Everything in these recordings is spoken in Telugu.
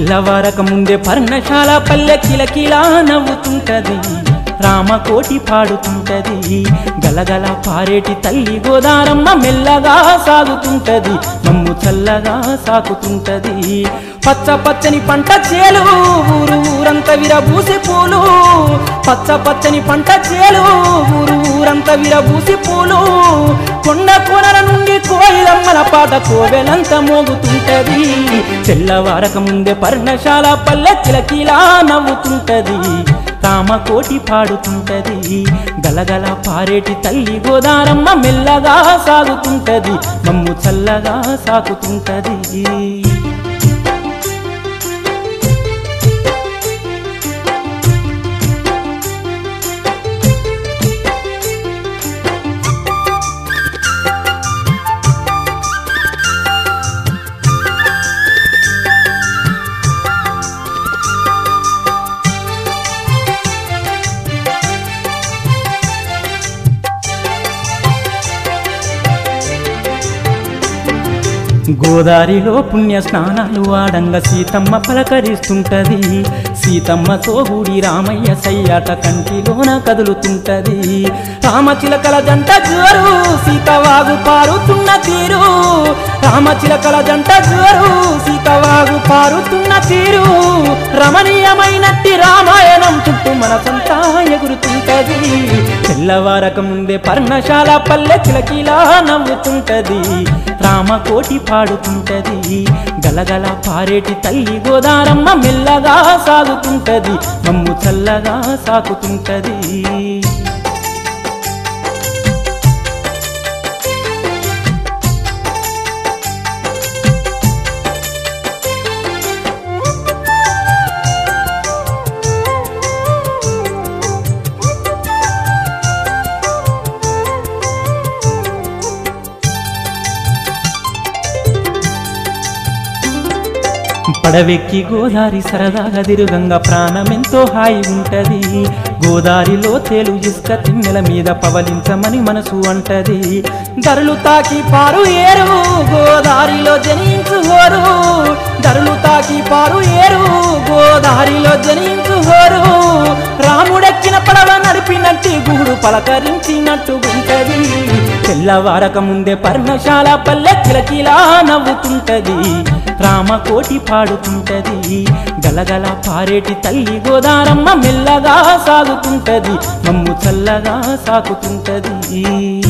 తెల్లవారక ముందే పర్ణశాల పల్లె కిలకిలా నవ్వుతుంటది రామకోటి పాడుతుంటది గలగల పారేటి తల్లి గోదారమ్మ మెల్లగా సాగుతుంటది మమ్ము చల్లగా సాకుతుంటది పచ్చ పచ్చని పంట చేలు ఊరు ఊరంత విరబూసి పూలు పచ్చ పచ్చని పంట చేలు ఊరు ఊరంత విరబూసి పూలు కొండ కోనల నుండి కోయిలమ్మల పాట కోవెలంత మోగుతుంటది తెల్లవారక ముందే పర్ణశాల పల్లె కిలకిలా నవ్వుతుంటది రామకోటి పాడుతుంటది గలగల పారేటి తల్లి గోదారమ్మ మెల్లగా సాగుతుంటది మమ్ము చల్లగా సాకుతుంటది గోదారిలో పుణ్య స్నానాలు ఆడంగా సీతమ్మ పలకరిస్తుంటది సీతమ్మ తోగుడి రామయ్య సయ్యాట కంటిలోన కదులుతుంటది రామచిలకల జంట జోరు సీతవాగు పారుతున్న తీరు రామచిలకల జంట జోరు సీతవాగు పారుతున్న తీరు రమణీయమైనట్టి రామాయణం చుట్టూ మనసంతా ఎగురుతుంటది తెల్లవారక ముందే పర్ణశాల పల్లె కిలకిలా నవ్వుతుంటది రామకోటి పాడుతుంటది గలగల పారేటి తల్లి గోదారమ్మ మెల్లగా సాగుతుంటది మమ్ము చల్లగా సాకుతుంటది పడవెక్కి గోదారి సరదాగా దిరుగంగా ప్రాణమెంతో హాయి ఉంటది గోదారిలో తేలు ఇసుక తిన్నెల మీద పవలించమని మనసు అంటది ధరలు తాకి పారు ఏరు గోదారిలో జనించు హోరు ధరలు తాకి పారు ఏరు గోదారిలో జనించు హోరు రాముడెక్కిన పడవ నడిపినట్టి గూడు పలకరించినట్టు ఉంటది తెల్లవారక ముందే పర్ణశాల పల్లె కిలకిలా నవ్వుతుంటది రామకోటి పాడుతుంటది గలగల పారేటి తల్లి గోదారమ్మ మెల్లగా సాగుతుంటది మమ్ము చల్లగా సాకుతుంటది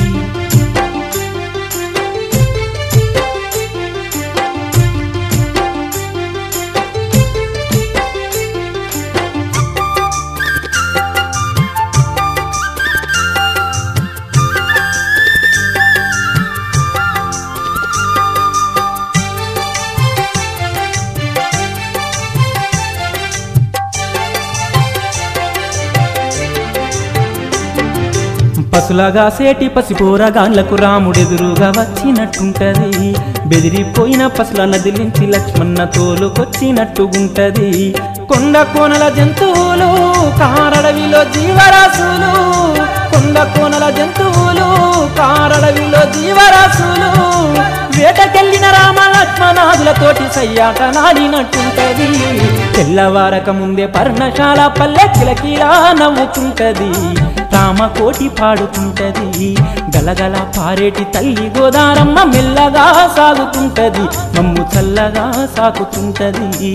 పసులగా సేటి పసిపోరగాండ్లకు రాముడెదురుగా వచ్చినట్టుంటది బెదిరిపోయిన పసుల నదిలించి లక్ష్మణ తోలుకొచ్చినట్టుగుంటది కొండ కోనల జంతువులు కారడవిలో జీవరాశులు కొండ కోనల జంతువులు కారడవిలో జీవరాశులు వేటకెళ్ళిన రామ లక్ష్మణాదులతోటి సయ్యాట నాడినట్టుంటది తెల్లవారక ముందే పర్ణశాల పల్లె కిలకిలా నవ్వుతుంటది రామకోటి పాడుతుంటది గలగల పారేటి తల్లి గోదారమ్మ మెల్లగా సాగుతుంటది మమ్ము చల్లగా సాకుతుంటది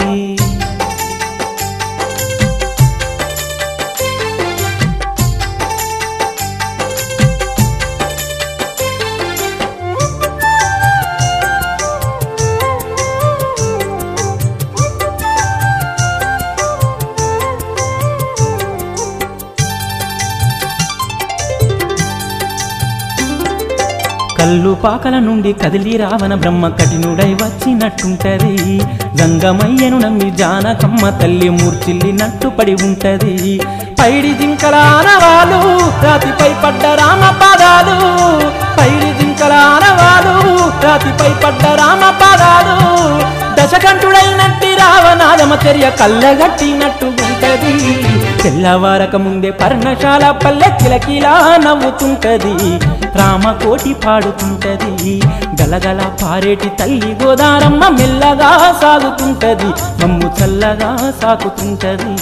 కళ్ళు పాకల నుండి కదిలి రావణ బ్రహ్మ కఠినుడై వచ్చినట్టుంటది గంగమయ్యను నమ్మి జానకమ్మ తల్లి మూర్చిల్లినట్టు పడి ఉంటది పైడి జింకల ఆనవాలు రాతిపై పడ్డ రామ పాదాలు పైడి జింకల ఆనవాలు రాతిపై పడ్డ రామ పాదాలు దశకంఠుడైనట్టి రావణాదమ చర్య కళ్ళగట్టినట్టు ఉంటది తెల్లవారక ముందే పర్ణశాల పల్లె కిలకిలా నవ్వుతుంటది రామకోటి పాడుతుంటది గలగల పారేటి తల్లి గోదారమ్మ మెల్లగా సాగుతుంటది మమ్ము చల్లగా సాకుతుంటది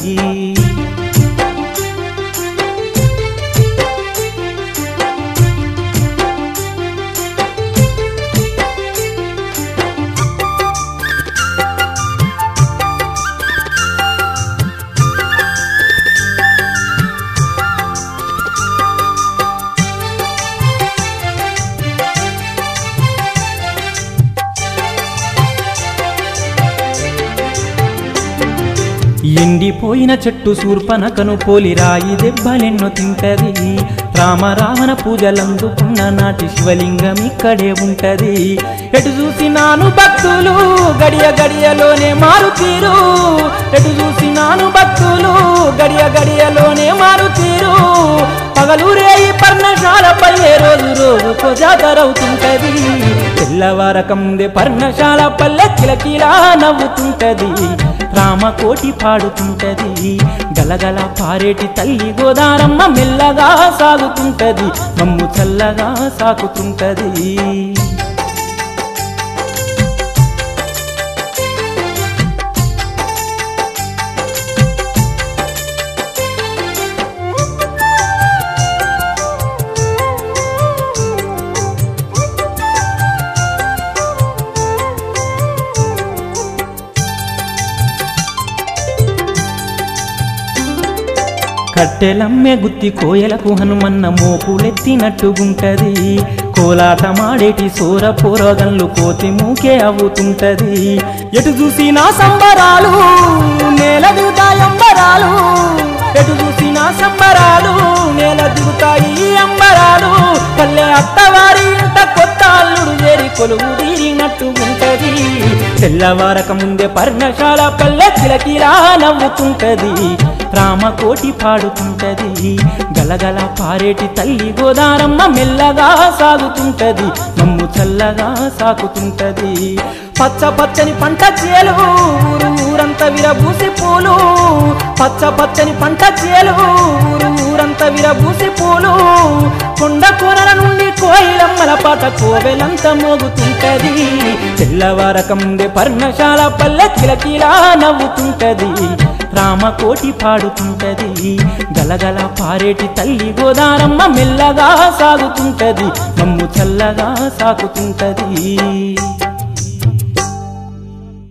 ఎండిపోయిన చెట్టు శూర్పనకను పోలి రాయి దెబ్బలెన్నో తింటది రామ రావణ పూజలందుకున్న నాటి శివలింగం ఇక్కడే ఉంటది ఎటు చూసినాను భక్తులు గడియ గడియలోనే మారుతీరు ఎటు చూసినాను భక్తులు గడియ గడియలోనే మారుతీరు పగలూరే ఈ పర్ణశాల పల్లె రోజు రోజు జాతరవుతుంటది తెల్లవారక ముందే పర్ణశాల పల్లె కిలకిలా నవ్వుతుంటది రామకోటి పాడుతుంటది గలగల పారేటి తల్లి గోదారమ్మ మెల్లగా సాగుతుంటది మమ్ము చల్లగా సాకుతుంటది కట్టెలమ్మే గుత్తి కోయలకు హనుమన్న మోపులెత్తినట్టుగుంటది కోలాటమాడేటి సోర పోరగన్లు కోతి మూకే అవుతుంటది ఎటు చూసినా సంబరాలు నేల దిగుతాయి అంబరాలు ఎటు చూసినా సంబరాలు నేల దిగుతాయి అంబరాలు పల్లె అత్తవారి ఇంట కొత్త అల్లుడు చేరి కొలువు తీరినట్టు ఉంటది తెల్లవారక ముందే పర్ణశాల పల్లె కిలకిలా నవ్వుతుంటది రామకోటి పాడుతుంటది గలగల పారేటి తల్లి గోదారమ్మ మెల్లగా సాగుతుంటది మమ్ము చల్లగా సాకుతుంటది పచ్చ పచ్చని పంట చేలు ఊరు ఊరంతా విరబూసి పూలు పచ్చ పచ్చని పంట చేలు ఊరు ఊరంతా విరబూసి పూలు కొండ కూరల నుండి కోయిలమ్మల పాట కోవెలంత మోగుతుంటది తెల్లవారక ముందే పర్ణశాల పల్లె కిలకిలా నవ్వుతుంటది రామకోటి పాడుతుంటది గలగల పారేటి తల్లి గోదారమ్మ మెల్లగా సాగుతుంటది మమ్ము చల్లగా సాకుతుంటది